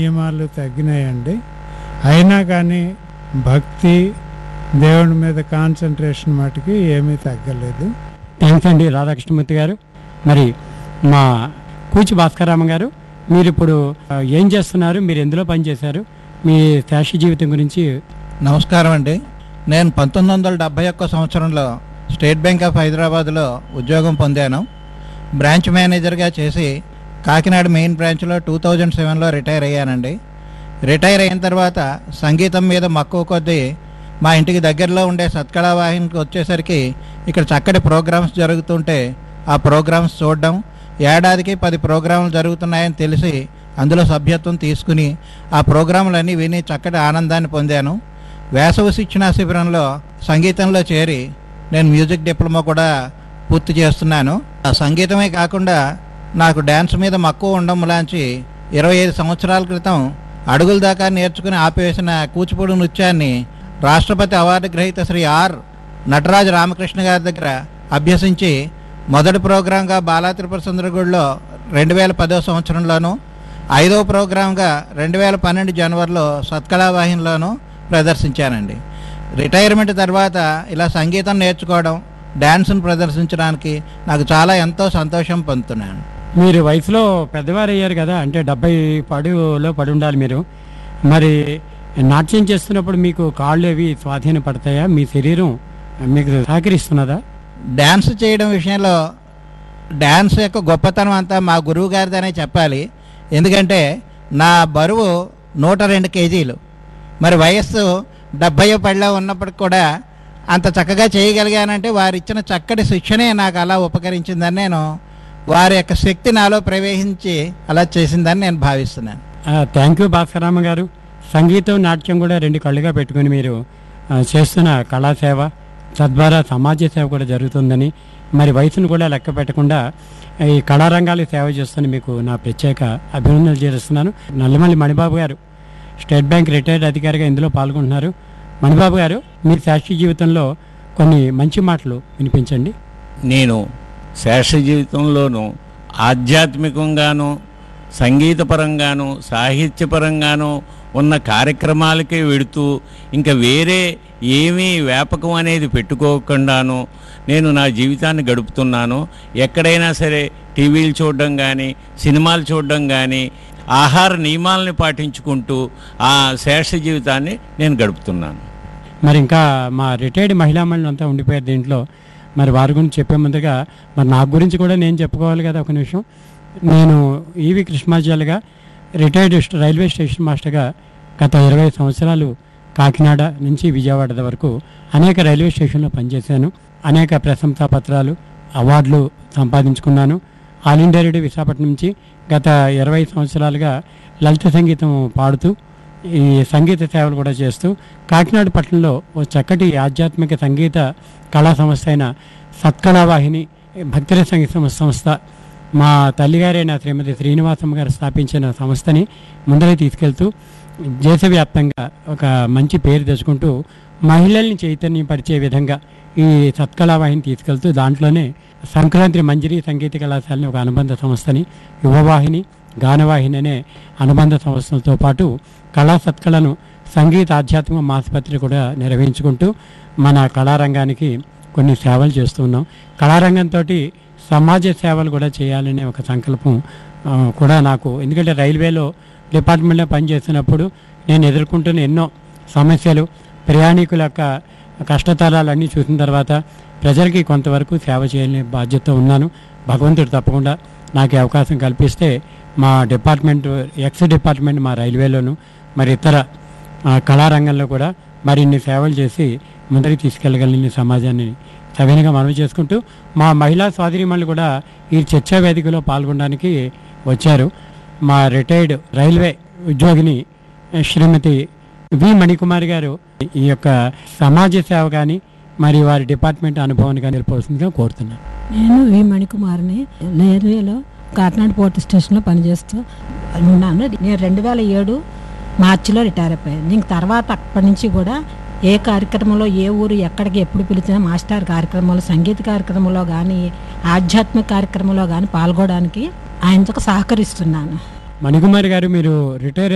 నియమాలు తగ్గినాయండి అయినా కానీ భక్తి దేవుడి మీద కాన్సన్ట్రేషన్ మటుకి ఏమీ తగ్గలేదు థ్యాంక్స్ అండి రాధాకృష్ణమూర్తి గారు మరి మా కూచి భాస్కరరామ గారు మీరు ఇప్పుడు ఆ, ఏం చేస్తున్నారు మీరు ఎందులో పనిచేశారు మీ శాషి జీవితం గురించి నమస్కారం అండి నేను పంతొమ్మిది వందల డెబ్భై ఒక్క సంవత్సరంలో స్టేట్ బ్యాంక్ ఆఫ్ హైదరాబాద్లో ఉద్యోగం పొందాను బ్రాంచ్ మేనేజర్గా చేసి కాకినాడ మెయిన్ బ్రాంచ్లో టూ థౌజండ్ సెవెన్లో రిటైర్ అయ్యానండి రిటైర్ అయిన తర్వాత సంగీతం మీద మక్కువ కొద్దీ మా ఇంటికి దగ్గరలో ఉండే సత్కళా వాహినికి వచ్చేసరికి ఇక్కడ చక్కటి ప్రోగ్రామ్స్ జరుగుతుంటే ఆ ప్రోగ్రామ్స్ చూడడం ఏడాదికి పది ప్రోగ్రాములు జరుగుతున్నాయని తెలిసి అందులో సభ్యత్వం తీసుకుని ఆ ప్రోగ్రాములన్నీ విని చక్కటి ఆనందాన్ని పొందాను వేసవి శిక్షణా శిబిరంలో సంగీతంలో చేరి నేను మ్యూజిక్ డిప్లొమా కూడా పూర్తి చేస్తున్నాను ఆ సంగీతమే కాకుండా నాకు డ్యాన్స్ మీద మక్కువ ఉండడం లాంచి ఇరవై ఐదు సంవత్సరాల క్రితం అడుగుల దాకా నేర్చుకుని ఆపివేసిన కూచిపూడి నృత్యాన్ని రాష్ట్రపతి అవార్డు గ్రహీత శ్రీ ఆర్ నటరాజ రామకృష్ణ గారి దగ్గర అభ్యసించి మొదటి ప్రోగ్రాంగా బాలా త్రిపుర సుందరగుడిలో రెండు వేల పదో సంవత్సరంలోను ఐదో ప్రోగ్రాంగా రెండు వేల పన్నెండు జనవరిలో సత్కళావాహినిలోను ప్రదర్శించానండి రిటైర్మెంట్ తర్వాత ఇలా సంగీతం నేర్చుకోవడం డ్యాన్స్ను ప్రదర్శించడానికి నాకు చాలా ఎంతో సంతోషం పొందుతున్నాను మీరు వయసులో పెద్దవారు అయ్యారు కదా అంటే డెబ్బై పడులో పడి ఉండాలి మీరు మరి నాట్యం చేస్తున్నప్పుడు మీకు కాళ్ళు అవి స్వాధీనపడతాయా మీ శరీరం మీకు సహకరిస్తున్నదా డ్యాన్స్ చేయడం విషయంలో డ్యాన్స్ యొక్క గొప్పతనం అంతా మా గురువు గారిదనే చెప్పాలి ఎందుకంటే నా బరువు నూట రెండు కేజీలు మరి వయస్సు డెబ్బై పళ్ళ ఉన్నప్పటికి కూడా అంత చక్కగా చేయగలిగానంటే వారు ఇచ్చిన చక్కటి శిక్షణే నాకు అలా ఉపకరించిందని నేను వారి యొక్క శక్తి నాలో ప్రవేశించి అలా చేసిందని నేను భావిస్తున్నాను థ్యాంక్ యూ భాస్కరరామ గారు సంగీతం నాట్యం కూడా రెండు కళ్ళుగా పెట్టుకుని మీరు ఆ, చేస్తున్న కళాసేవ తద్వారా సమాజ సేవ కూడా జరుగుతుందని మరి వయసును కూడా లెక్క పెట్టకుండా ఈ కళారంగాలకు సేవ చేస్తున్న మీకు నా ప్రత్యేక అభినందనలు చేస్తున్నాను నల్లమల్లి మణిబాబు గారు స్టేట్ బ్యాంక్ రిటైర్డ్ అధికారిగా ఇందులో పాల్గొంటున్నారు మణిబాబు గారు మీ శాస్త్రీయ జీవితంలో కొన్ని మంచి మాటలు వినిపించండి నేను శేష జీవితంలోనూ ఆధ్యాత్మికంగాను సంగీతపరంగాను సాహిత్యపరంగాను ఉన్న కార్యక్రమాలకే వెడుతూ ఇంకా వేరే ఏమీ వ్యాపకం అనేది పెట్టుకోకుండాను నేను నా జీవితాన్ని గడుపుతున్నాను ఎక్కడైనా సరే టీవీలు చూడడం కానీ సినిమాలు చూడడం కానీ ఆహార నియమాలని పాటించుకుంటూ ఆ శేష జీవితాన్ని నేను గడుపుతున్నాను మరి ఇంకా మా రిటైర్డ్ మహిళా మహిళలు అంతా ఉండిపోయారు దీంట్లో మరి వారి గురించి చెప్పే ముందుగా మరి నా గురించి కూడా నేను చెప్పుకోవాలి కదా ఒక నిమిషం నేను ఈవి కృష్ణాచార్యగా రిటైర్డ్ స్ట్- రైల్వే స్టేషన్ మాస్టర్గా గత ఇరవై సంవత్సరాలు కాకినాడ నుంచి విజయవాడ వరకు అనేక రైల్వే స్టేషన్లో పనిచేశాను అనేక ప్రశంసా పత్రాలు అవార్డులు సంపాదించుకున్నాను ఆల్ ఇండియా రేడియో విశాఖపట్నం నుంచి గత ఇరవై సంవత్సరాలుగా లలిత సంగీతం పాడుతూ ఈ సంగీత సేవలు కూడా చేస్తూ కాకినాడ పట్టణంలో ఓ చక్కటి ఆధ్యాత్మిక సంగీత కళా సంస్థ అయిన సత్కళావాహిని భక్తిర సంగీత సంస్థ- సంస్థ మా తల్లిగారైన శ్రీమతి శ్రీనివాసమ్మ గారు స్థాపించిన సంస్థని ముందరే తీసుకెళ్తూ దేశవ్యాప్తంగా ఒక మంచి పేరు తెచ్చుకుంటూ మహిళల్ని చైతన్యపరిచే విధంగా ఈ సత్కళావాహిని తీసుకెళ్తూ దాంట్లోనే సంక్రాంతి మంజరి సంగీత కళాశాలని ఒక అనుబంధ సంస్థని యువవాహిని గానవాహిని అనే అనుబంధ సంస్థలతో పాటు కళా సత్కళను సంగీత ఆధ్యాత్మిక మాసపత్రి కూడా నిర్వహించుకుంటూ మన కళారంగానికి కొన్ని సేవలు చేస్తున్నాం కళారంగంతో సమాజ సేవలు కూడా చేయాలనే ఒక సంకల్పం ఆ, కూడా నాకు ఎందుకంటే రైల్వేలో డిపార్ట్మెంట్లో పనిచేస్తున్నప్పుడు నేను ఎదుర్కొంటున్న ఎన్నో సమస్యలు ప్రయాణికుల యొక్క కష్టతరాలన్నీ చూసిన తర్వాత ప్రజలకి కొంతవరకు సేవ చేయాలనే బాధ్యత ఉన్నాను భగవంతుడు తప్పకుండా నాకు ఈ అవకాశం కల్పిస్తే మా డిపార్ట్మెంట్ ఎక్స్ డిపార్ట్మెంట్ మా రైల్వేలోను మరి ఇతర ఆ, కళారంగంలో కూడా మరిన్ని సేవలు చేసి ముందరికి తీసుకెళ్ళగలని సమాజాన్ని సవినగా మనవి చేసుకుంటూ మా మహిళా సోదరిమణులు కూడా ఈ చర్చా వేదికలో పాల్గొనడానికి వచ్చారు మా రిటైర్డ్ రైల్వే ఉద్యోగిని శ్రీమతి వి మణికుమారి గారు ఈ యొక్క సమాజ సేవ కానీ మరి వారి డిపార్ట్మెంట్ అనుభవాన్ని కానీ తెలిపవలసిందిగా కోరుతున్నాను నేను వి మణికుమార్ని రైల్వేలో కాకినాడ పోర్ట్ స్టేషన్లో పనిచేస్తూ ఉన్నాను నేను రెండు వేల ఏడు మార్చిలో రిటైర్ అయిపోయాను ఇంక తర్వాత అప్పటి నుంచి కూడా ఏ కార్యక్రమంలో ఏ ఊరు ఎక్కడికి ఎప్పుడు పిలిచినా మాస్టర్ కార్యక్రమంలో సంగీత కార్యక్రమంలో కానీ ఆధ్యాత్మిక కార్యక్రమంలో కానీ పాల్గొనడానికి ఆయనతో సహకరిస్తున్నాను మణికుమారి గారు మీరు రిటైర్